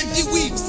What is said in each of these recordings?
Randy Weaves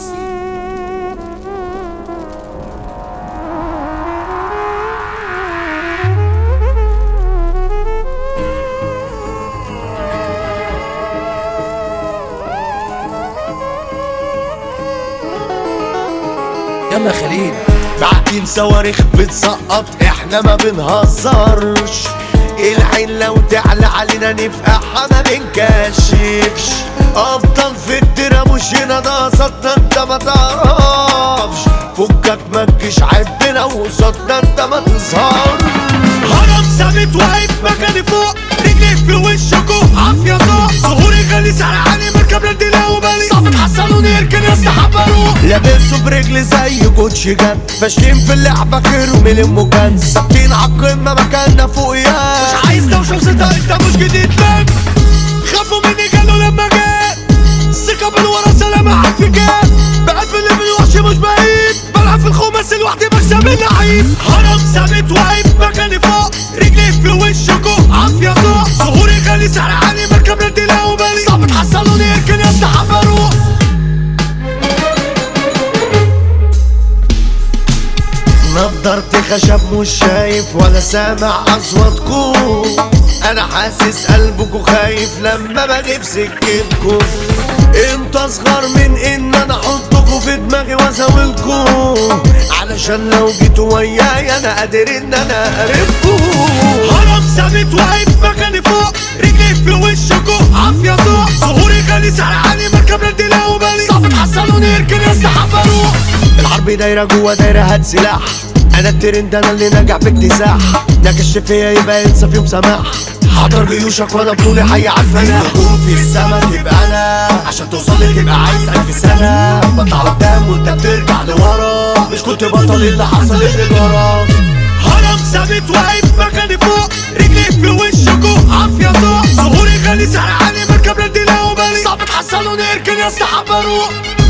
يلا يا خليل بعدين صواريخ بتسقط احنا ما بنهزرش العين لو تعلى علينا نفقعها ما بنكشفش افضل في الدرا مش هنا ده قصدنا انت ما تعرفش فكك ما تجيش عدنا وقصادنا انت ما تظهرش هرم ثابت واقف مكاني فوق رجلي في وشكوا عافية ذوق ظهوري غالي سعر عالي مركب رد لا وبالي صعب تحصلوني اركن يستحبروا لابسه برجلي زي جوتشي جد فاشلين في اللعبة خير ومن المكان ثابتين عالقمة مكاننا فوق يا مش عايز دوشة وصدق انت مش جديد لك خافوا مني قالوا لما جيت ثقة من ورا سلامة عارف كيف بقى في اللي بالوحش مش بعيد بلعب في الخماس لوحدي بكسب اللعيب هرم ثابت واقف مكاني فوق رجلي في وشكوا عافية ذوق ظهوري غالي سعر عالي مركب رد لا وبالي صعب تحصلوني اركن يستحبروا نضرت خشب مش شايف ولا سامع اصواتكم انا حاسس قلبكوا خايف لما باجي في سكتكم انت اصغر من ان انا احطكوا في دماغي وازاولكوا علشان لو جيتوا وياي انا قادر ان انا اقربكوا هرم ثابت واقف مكاني فوق رجلي في وشكوا عافية ذوق ظهوري غالي سعر عالي مركب رد لا وبالي صعب تحصلوني اركن يستحبروا الحرب دايرة جوا دايرة هات سلاح انا الترند انا اللي نجح باكتساح نكش فيا يبقى انسى في يوم سماح حضر جيوشك وانا بطولي حي عالفنا نجوم في السما تبقى انا عشان توصل لي تبقى عايز الف سنة بطلع قدام وانت بترجع لورا مش كنت بطل اللي حصل اللي جرى هرم ثابت واقف مكاني فوق رجلي في وشكوا عافية ذوق ظهوري غالي سعر عالي مركب رد لا وبالي صعب تحصلوني اركن يستحبروا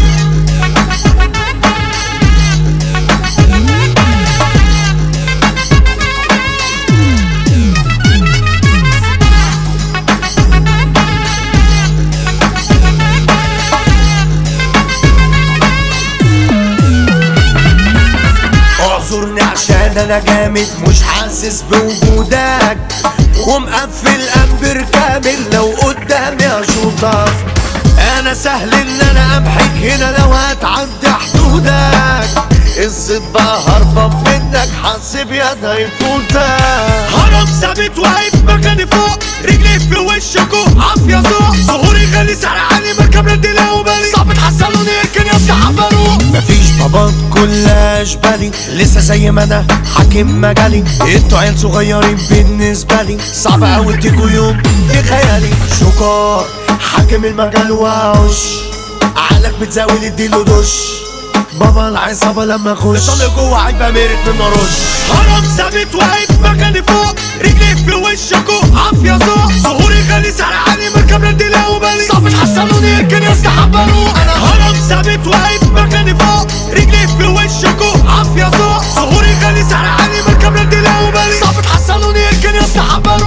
اعذرني عشان انا جامد مش حاسس بوجودك ومقفل امبر كامل لو قدامي اشوطك انا سهل ان انا امحك هنا لو هتعدي حدودك الصيد بقى هربان منك حاسب يد هيفوتك هرم ثابت واقف مكاني فوق رجلي في وشكوا عافية ذوق ظهوري غالي سعر عالي مركب رد لا وبالي صعب تحصلوني اركن يستحبروا مفيش بابات كلها اشبالي لسه زي ما انا حاكم مجالي انتوا عيال صغيرين بالنسبة لي صعب اوي تيجوا يوم في خيالي شكار حاكم المجال وعش عقلك بتزاول اديله دش بابا العصابة لما اخش طلع جوه عيبة ميرت من رش هرم ثابت واقف مكاني فوق رجلي في وشكوا عافية ذوق ظهوري غالي سعر عالي مركب رد لا وبالي صعب تحصلوني اركن يستحبروا انا هرم ثابت واقف مكاني فوق رجلي في وشكوا عافية ذوق ظهوري غالي سعر عالي مركب رد لا وبالي صعب تحصلوني اركن يستحبروا